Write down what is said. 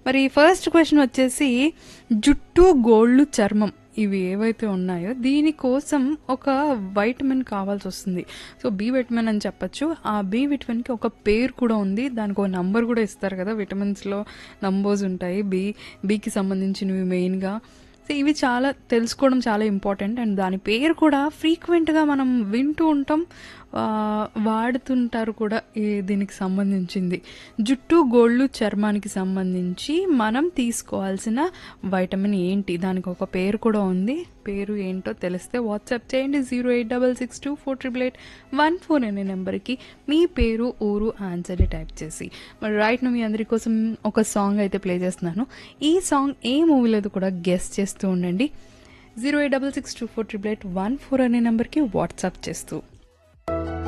మరి first question వచ్చేసి జుట్టు గోళ్ళు చర్మం ఇవి ఏవైతే ఉన్నాయో దీనికోసం ఒక వైటమిన్ కావాల్సి వస్తుంది సో బి విటమిన్ అని చెప్పొచ్చు ఆ బి విటమిన్కి ఒక పేరు కూడా ఉంది దానికి ఒక నంబర్ కూడా ఇస్తారు కదా విటమిన్స్లో నంబర్స్ ఉంటాయి బి బికి సంబంధించినవి మెయిన్గా సో ఇవి చాలా తెలుసుకోవడం చాలా ఇంపార్టెంట్ అండ్ దాని పేరు కూడా ఫ్రీక్వెంట్గా మనం వింటూ ఉంటాం ఆ, వాడుతుంటారు కూడా ఈ దీనికి సంబంధించింది జుట్టు గోళ్ళు చర్మానికి సంబంధించి మనం తీసుకోవాల్సిన వైటమిన్ ఏంటి దానికి ఒక పేరు కూడా ఉంది పేరు ఏంటో తెలిస్తే వాట్సాప్ చేయండి zero eight double six two four triple eight one four అనే నెంబర్కి మీ పేరు ఊరు ఆన్సర్ టైప్ చేసి మరి రైట్ మీ అందరి కోసం ఒక సాంగ్ అయితే ప్లే చేస్తున్నాను ఈ సాంగ్ ఏ మూవీలో కూడా గెస్ట్ చేస్తూ ఉండండి zero eight double six two four triple eight one four అనే నెంబర్కి వాట్సాప్ చేస్తూ